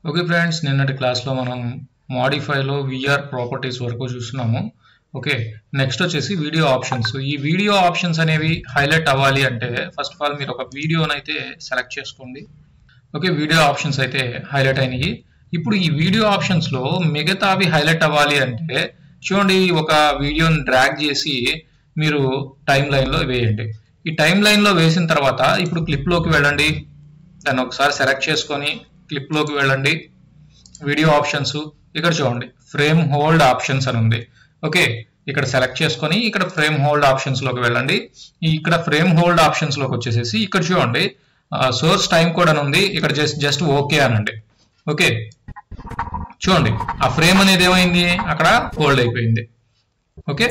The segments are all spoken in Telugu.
ఓకే ఫ్రెండ్స్ నిన్నటి క్లాస్లో మనం మాడిఫైలో విఆర్ ప్రాపర్టీస్ వరకు చూస్తున్నాము ఓకే నెక్స్ట్ వచ్చేసి వీడియో ఆప్షన్స్ ఈ వీడియో ఆప్షన్స్ అనేవి హైలైట్ అవ్వాలి అంటే ఫస్ట్ ఆఫ్ ఆల్ మీరు ఒక వీడియోని అయితే సెలెక్ట్ చేసుకోండి ఓకే వీడియో ఆప్షన్స్ అయితే హైలైట్ అయినాయి ఇప్పుడు ఈ వీడియో ఆప్షన్స్లో మిగతావి హైలైట్ అవ్వాలి అంటే చూడండి ఒక వీడియోని డ్రాగ్ చేసి మీరు టైం లైన్లో వేయండి ఈ టైం లైన్లో వేసిన తర్వాత ఇప్పుడు క్లిప్లోకి వెళ్ళండి దాన్ని ఒకసారి సెలెక్ట్ చేసుకొని క్లిప్లోకి వెళ్ళండి వీడియో ఆప్షన్స్ ఇక్కడ చూడండి ఫ్రేమ్ హోల్డ్ ఆప్షన్స్ అని ఉంది ఓకే ఇక్కడ సెలెక్ట్ చేసుకొని ఇక్కడ ఫ్రేమ్ హోల్డ్ ఆప్షన్స్ లోకి వెళ్ళండి ఈ ఇక్కడ ఫ్రేమ్ హోల్డ్ ఆప్షన్స్ లోకి వచ్చేసేసి ఇక్కడ చూడండి సోర్స్ టైం కోడ్ అని ఉంది ఇక్కడ జస్ట్ జస్ట్ ఓకే అనండి ఓకే చూడండి ఆ ఫ్రేమ్ అనేది ఏమైంది అక్కడ హోల్డ్ అయిపోయింది ఓకే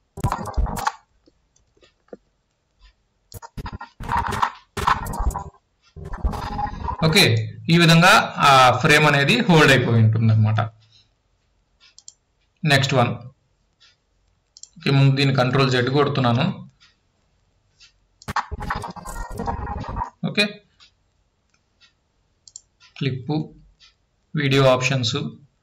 ఓకే ఈ విధంగా ఆ ఫ్రేమ్ అనేది హోల్డ్ అయిపోయి ఉంటుంది అనమాట నెక్స్ట్ వన్ ఓకే ముందు దీన్ని కంట్రోల్ జెడ్ కొడుతున్నాను okay clip video options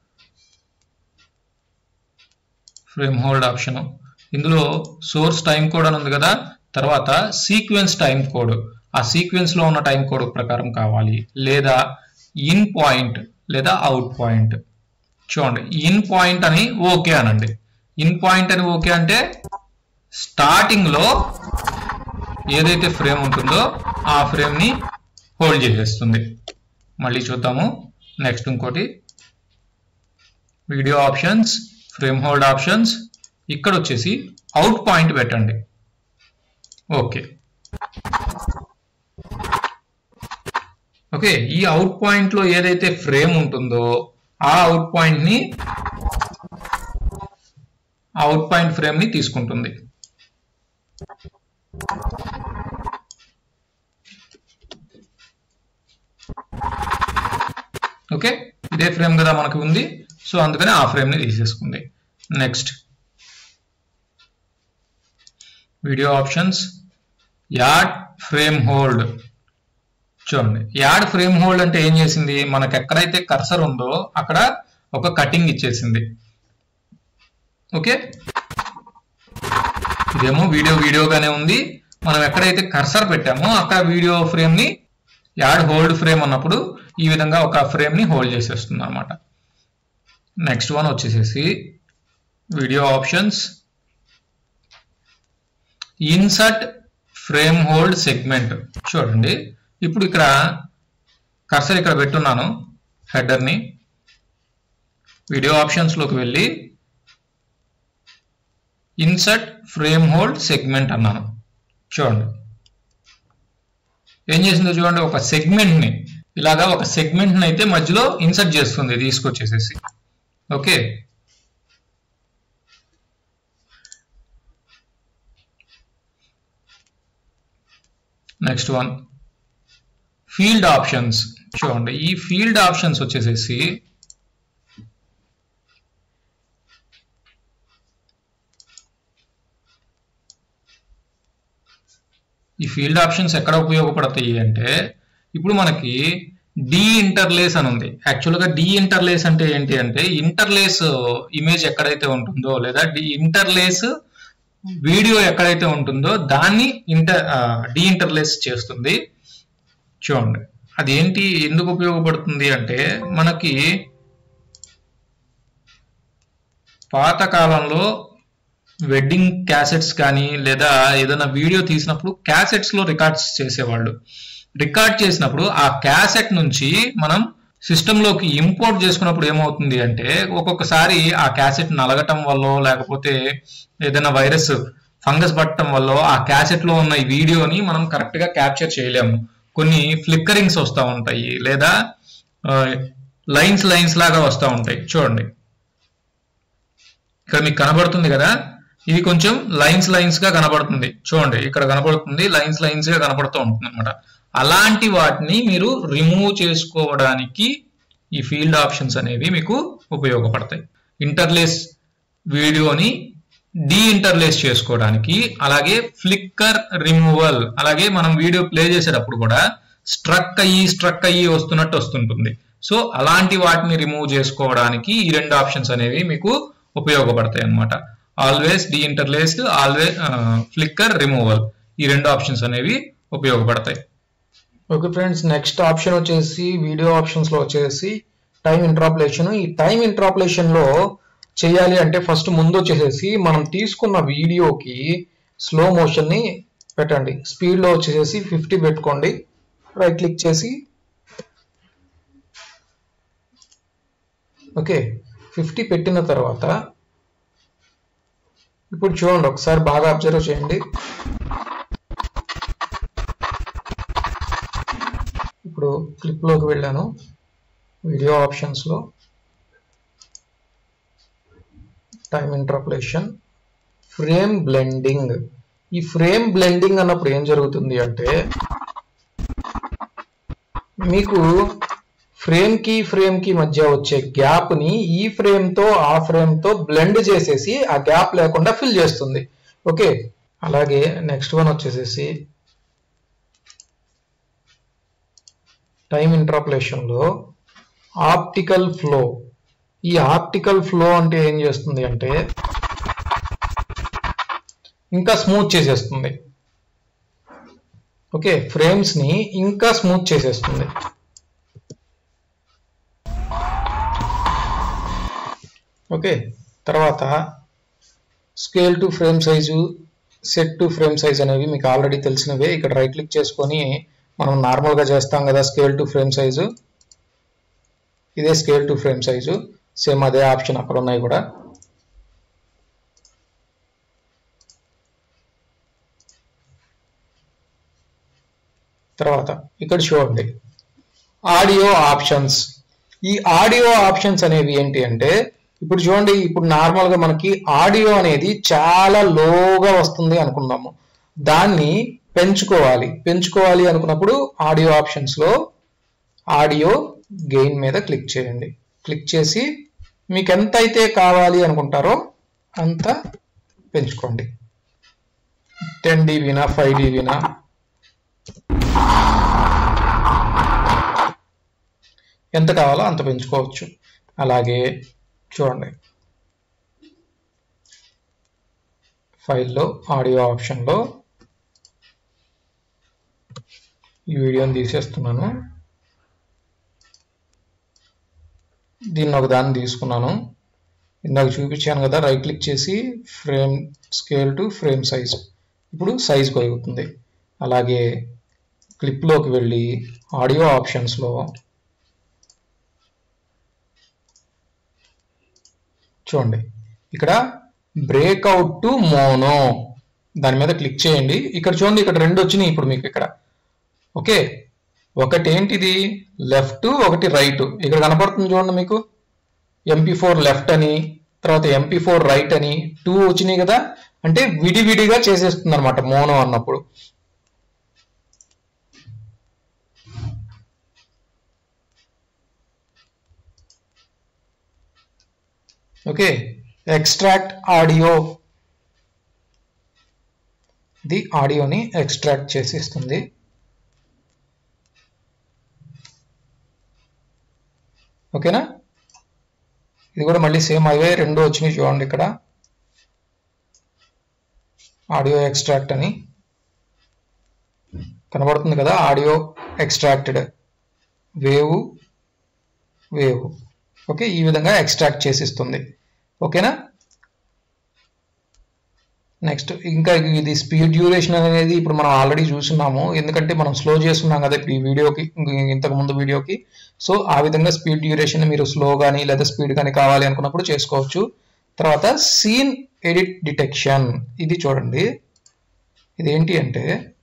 frame hold option ఇందులో సోర్స్ టైం కోడ్ అని ఉంది కదా తర్వాత సీక్వెన్స్ టైం కోడ్ ఆ సీక్వెన్స్ లో ఉన్న టైం కోడ్ ప్రకారం కావాలి లేదా ఇన్ పాయింట్ లేదా అవుట్ పాయింట్ చూడండి ఇన్ పాయింట్ అని ఓకే అనండి ఇన్ పాయింట్ అని ఓకే అంటే స్టార్టింగ్ లో ఏదైతే ఫ్రేమ్ ఉంటుందో ఆ ఫ్రేమ్ ని హోల్డ్ చేసేస్తుంది మళ్ళీ చూద్దాము నెక్స్ట్ ఇంకోటి video options frame hold options ఇక్కడ వచ్చేసి అవుట్ పాయింట్ పెట్టండి ఓకే ఓకే ఈ అవుట్ పాయింట్ లో ఏదైతే ఫ్రేమ్ ఉంటుందో ఆ అవుట్ పాయింట్ ని అవుట్ పాయింట్ ఫ్రేమ్ ని తీసుకుంటుంది ఓకే ఇదే ఫ్రేమ్ కదా మనకు ఉంది సో అందుకని ఆ ఫ్రేమ్ ని తీసేసుకుంది next video options add frame hold చూడండి యాడ్ ఫ్రేమ్ హోల్డ్ అంటే ఏం చేసింది మనకు ఎక్కడైతే కర్సర్ ఉందో అక్కడ ఒక కటింగ్ ఇచ్చేసింది ఓకే ఇదేమో వీడియో వీడియోగానే ఉంది మనం ఎక్కడైతే కర్సర్ పెట్టామో అక్కడ వీడియో ఫ్రేమ్ ని యాడ్ హోల్డ్ ఫ్రేమ్ అన్నప్పుడు ఈ విధంగా ఒక ఫ్రేమ్ ని హోల్డ్ చేసేస్తుంది అనమాట నెక్స్ట్ వన్ వచ్చేసేసి video options insert frame hold segment చూడండి ఇప్పుడు ఇక్కడ కర్సర్ ఇక్కడ పెట్టున్నాను హెడర్ని వీడియో ఆప్షన్స్లోకి వెళ్ళి ఇన్సర్ట్ ఫ్రేమ్ హోల్డ్ సెగ్మెంట్ అన్నాను చూడండి ఏం చేసిందో చూడండి ఒక సెగ్మెంట్ని ఇలాగా ఒక సెగ్మెంట్ని అయితే మధ్యలో ఇన్సర్ట్ చేస్తుంది తీసుకొచ్చేసేసి okay next one field options చూడండి ఈ ఫీల్డ్ ఆప్షన్స్ వచ్చేసేసి ఈ ఫీల్డ్ ఆప్షన్స్ ఎక్కడ ఉపయోగపడతాయి అంటే ఇప్పుడు మనకి డి ఇంటర్లేస్ అని ఉంది యాక్చువల్గా డి ఇంటర్లేస్ అంటే ఏంటి అంటే ఇంటర్లేస్ ఇమేజ్ ఎక్కడైతే ఉంటుందో లేదా డి ఇంటర్లేస్ వీడియో ఎక్కడైతే ఉంటుందో దాన్ని ఇంటర్ డి ఇంటర్లేస్ చేస్తుంది చూడండి అది ఏంటి ఎందుకు ఉపయోగపడుతుంది అంటే మనకి పాత కాలంలో వెడ్డింగ్ క్యాసెట్స్ కానీ లేదా ఏదైనా వీడియో తీసినప్పుడు క్యాసెట్స్ లో రికార్డ్స్ చేసేవాళ్ళు రికార్డ్ చేసినప్పుడు ఆ క్యాసెట్ నుంచి మనం సిస్టంలోకి ఇంపోర్ట్ చేసుకున్నప్పుడు ఏమవుతుంది అంటే ఒక్కొక్కసారి ఆ క్యాసెట్ నలగటం వల్ల లేకపోతే ఏదైనా వైరస్ ఫంగస్ పట్టడం వల్ల ఆ క్యాసెట్ లో ఉన్న ఈ వీడియోని మనం కరెక్ట్ గా క్యాప్చర్ చేయలేము కొన్ని ఫ్లిక్కరింగ్స్ వస్తూ ఉంటాయి లేదా లైన్స్ లైన్స్ లాగా వస్తూ ఉంటాయి చూడండి ఇక్కడ మీకు కనబడుతుంది కదా ఇది కొంచెం లైన్స్ లైన్స్ గా కనబడుతుంది చూడండి ఇక్కడ కనబడుతుంది లైన్స్ లైన్స్ గా కనబడుతూ ఉంటుంది అనమాట అలాంటి వాటిని మీరు రిమూవ్ చేసుకోవడానికి ఈ ఫీల్డ్ ఆప్షన్స్ అనేవి మీకు ఉపయోగపడతాయి ఇంటర్లేస్ వీడియోని డీ ఇంటర్లేస్ చేసుకోవడానికి అలాగే ఫ్లిక్కర్ రిమూవల్ అలాగే మనం వీడియో ప్లే చేసేటప్పుడు కూడా స్ట్రక్ అయ్యి స్ట్రక్ అయ్యి వస్తున్నట్టు వస్తుంటుంది సో అలాంటి వాటిని రిమూవ్ చేసుకోవడానికి ఈ రెండు ఆప్షన్స్ అనేవి మీకు ఉపయోగపడతాయి అన్నమాట always interlaced always flicker removal ఈ రెండు ఆప్షన్స్ అనేవి ఉపయోగపడతాయి ఓకే ఫ్రెండ్స్ నెక్స్ట్ ఆప్షన్ వచ్చేసి వీడియో ఆప్షన్స్ లో వచ్చేసి టైం ఇంట్రాపులేషన్ ఈ టైం ఇంట్రాపులేషన్ లో చేయాలి అంటే ఫస్ట్ ముందు వచ్చేసేసి మనం తీసుకున్న వీడియోకి స్లో మోషన్ ని పెట్టండి స్పీడ్ లో వచ్చేసేసి ఫిఫ్టీ పెట్టుకోండి రైట్ క్లిక్ చేసి ఓకే ఫిఫ్టీ పెట్టిన తర్వాత ఇప్పుడు చూడండి ఒకసారి బాగా అబ్జర్వ్ చేయండి ఇప్పుడు క్లిప్లోకి వెళ్ళాను వీడియో ఆప్షన్స్లో టైమ్ ఇంటర్పలేషన్ ఫ్రేమ్ బ్లెండింగ్ ఈ ఫ్రేమ్ బ్లెండింగ్ అన్నప్పుడు ఏం జరుగుతుంది అంటే మీకు ఫ్రేమ్ కి ఫ్రేమ్ కి మధ్య వచ్చే గ్యాప్ ని ఈ ఫ్రేమ్ తో ఆ ఫ్రేమ్ తో బ్లెండ్ చేసేసి ఆ గ్యాప్ లేకుండా ఫిల్ చేస్తుంది ఓకే అలాగే నెక్స్ట్ వన్ వచ్చేసేసి టైం ఇంటర్పలేషన్ లో ఆప్టికల్ ఫ్లో ఈ ఆప్టికల్ ఫ్లో అంటే ఏం చేస్తుంది అంటే ఇంకా స్మూత్ చేసేస్తుంది ఓకే ఫ్రేమ్స్ ని ఇంకా స్మూత్ చేసేస్తుంది ఓకే తర్వాత scale to frame size set to frame size అనేవి మీకు ఆల్రెడీ తెలిసినవే ఇక్కడ రైట్ క్లిక్ చేసుకొని మనం నార్మల్గా చేస్తాం కదా స్కేల్ టు ఫ్రేమ్ సైజు ఇదే scale to frame size same అదే ఆప్షన్ అక్కడ ఉన్నాయి కూడా తర్వాత ఇక్కడ చూడండి ఆడియో ఆప్షన్స్ ఈ ఆడియో ఆప్షన్స్ అనేవి ఏంటి అంటే ఇప్పుడు చూడండి ఇప్పుడు నార్మల్గా మనకి ఆడియో అనేది చాలా లోగా వస్తుంది అనుకున్నాము దాన్ని పెంచుకోవాలి పెంచుకోవాలి అనుకున్నప్పుడు ఆడియో ఆప్షన్స్లో ఆడియో గెయిన్ మీద క్లిక్ చేయండి క్లిక్ చేసి మీకు ఎంత అయితే కావాలి అనుకుంటారో అంత పెంచుకోండి టెన్ డీబీనా ఫైవ్ డీబీనా ఎంత కావాలో అంత పెంచుకోవచ్చు అలాగే చూడండి ఫైల్లో ఆడియో ఆప్షన్లో ఈ వీడియోని తీసేస్తున్నాను దీన్ని ఒక దాన్ని తీసుకున్నాను ఇందాక చూపించాను కదా రైట్ క్లిక్ చేసి frame scale to frame size ఇప్పుడు సైజ్ కలుగుతుంది అలాగే క్లిప్లోకి వెళ్ళి ఆడియో ఆప్షన్స్లో చూడండి ఇక్కడ బ్రేక్అవుట్ టు మోనో దాని మీద క్లిక్ చేయండి ఇక్కడ చూడండి ఇక్కడ రెండు వచ్చినాయి ఇప్పుడు మీకు ఇక్కడ ఓకే ఒకటి ఏంటిది లెఫ్ట్ ఒకటి రైట్ ఇక్కడ కనపడుతుంది చూడండి మీకు ఎంపీ ఫోర్ లెఫ్ట్ అని తర్వాత ఎంపీ ఫోర్ రైట్ అని టూ వచ్చినాయి కదా అంటే విడివిడిగా చేసేస్తుంది అనమాట మోనో అన్నప్పుడు ఓకే ఎక్స్ట్రాక్ట్ ఆడియో ఇది ఆడియోని ఎక్స్ట్రాక్ట్ చేసేస్తుంది ఓకేనా ఇది కూడా మళ్ళీ సేమ్ అవే రెండు వచ్చినాయి చూడండి ఇక్కడ ఆడియో ఎక్స్ట్రాక్ట్ అని కనబడుతుంది కదా audio extracted wave wave okay ఈ విధంగా ఎక్స్ట్రాక్ట్ చేసిస్తుంది ఓకేనా నెక్స్ట్ ఇంకా ఇది స్పీడ్ డ్యూరేషన్ అనేది ఇప్పుడు మనం ఆల్రెడీ చూస్తున్నాము ఎందుకంటే మనం స్లో చేస్తున్నాం కదా ఇప్పుడు ఈ వీడియోకి ఇంతకు ముందు వీడియోకి సో ఆ విధంగా స్పీడ్ డ్యూరేషన్ మీరు స్లో కానీ లేదా స్పీడ్ కానీ కావాలి అనుకున్నప్పుడు చేసుకోవచ్చు తర్వాత సీన్ ఎడిట్ డిటెక్షన్ ఇది చూడండి ఇది ఏంటి అంటే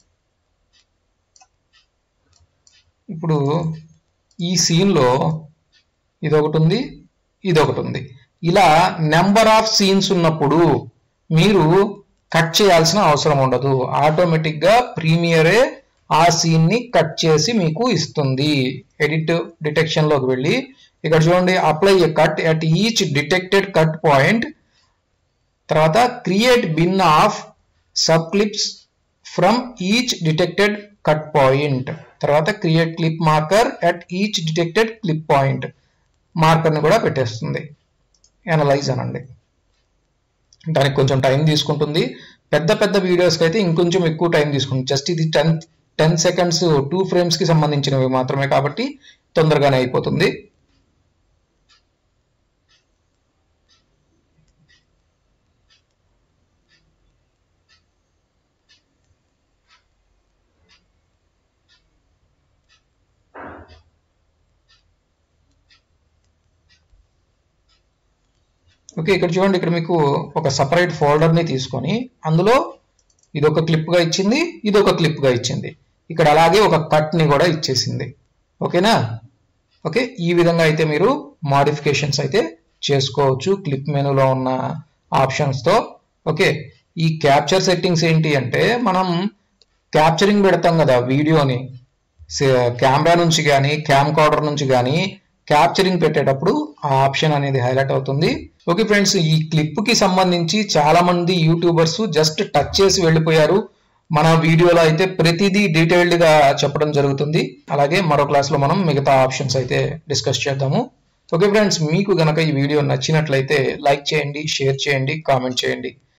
ఇప్పుడు ఈ సీన్లో ఇది ఒకటి ఉంది ఇది ఒకటి ఉంది ఇలా నెంబర్ ఆఫ్ సీన్స్ ఉన్నప్పుడు మీరు కట్ చేయాల్సిన అవసరం ఉండదు ఆటోమేటిక్గా ప్రీమియరే ఆ సీన్ ని కట్ చేసి మీకు ఇస్తుంది ఎడిట్ డిటెక్షన్ లోకి వెళ్ళి ఇక్కడ చూడండి apply a cut at each detected cut point తర్వాత create bin of sub clips from each detected cut point తర్వాత create clip marker at each detected clip point మార్కర్ని కూడా పెట్టేస్తుంది అనలైజ్ అనండి దానికి కొంచెం టైం తీసుకుంటుంది పెద్ద పెద్ద వీడియోస్కి అయితే ఇంకొంచెం ఎక్కువ టైం తీసుకుంటుంది జస్ట్ ఇది టెన్ టెన్ సెకండ్స్ టూ ఫ్రేమ్స్కి సంబంధించినవి మాత్రమే కాబట్టి తొందరగానే అయిపోతుంది ఓకే ఇక్కడ చూడండి ఇక్కడ మీకు ఒక సపరేట్ ఫోల్డర్ని తీసుకొని అందులో ఇది ఒక క్లిప్గా ఇచ్చింది ఇది ఒక క్లిప్గా ఇచ్చింది ఇక్కడ అలాగే ఒక కట్ని కూడా ఇచ్చేసింది ఓకేనా ఓకే ఈ విధంగా అయితే మీరు మాడిఫికేషన్స్ అయితే చేసుకోవచ్చు క్లిప్ మెనూలో ఉన్న ఆప్షన్స్తో ఓకే ఈ క్యాప్చర్ సెట్టింగ్స్ ఏంటి అంటే మనం క్యాప్చరింగ్ పెడతాం కదా వీడియోని కెమెరా నుంచి కానీ క్యామ్ కార్డర్ నుంచి కానీ క్యాప్చరింగ్ పెట్టేటప్పుడు ఆ ఆప్షన్ అనేది హైలైట్ అవుతుంది ఓకే ఫ్రెండ్స్ ఈ క్లిప్ కి సంబంధించి చాలా మంది యూట్యూబర్స్ జస్ట్ టచ్ చేసి వెళ్ళిపోయారు మన వీడియోలో అయితే ప్రతిదీ డీటెయిల్డ్ గా చెప్పడం జరుగుతుంది అలాగే మరో క్లాస్ లో మనం మిగతా ఆప్షన్స్ అయితే డిస్కస్ చేద్దాము ఓకే ఫ్రెండ్స్ మీకు గనక ఈ వీడియో నచ్చినట్లయితే లైక్ చేయండి షేర్ చేయండి కామెంట్ చేయండి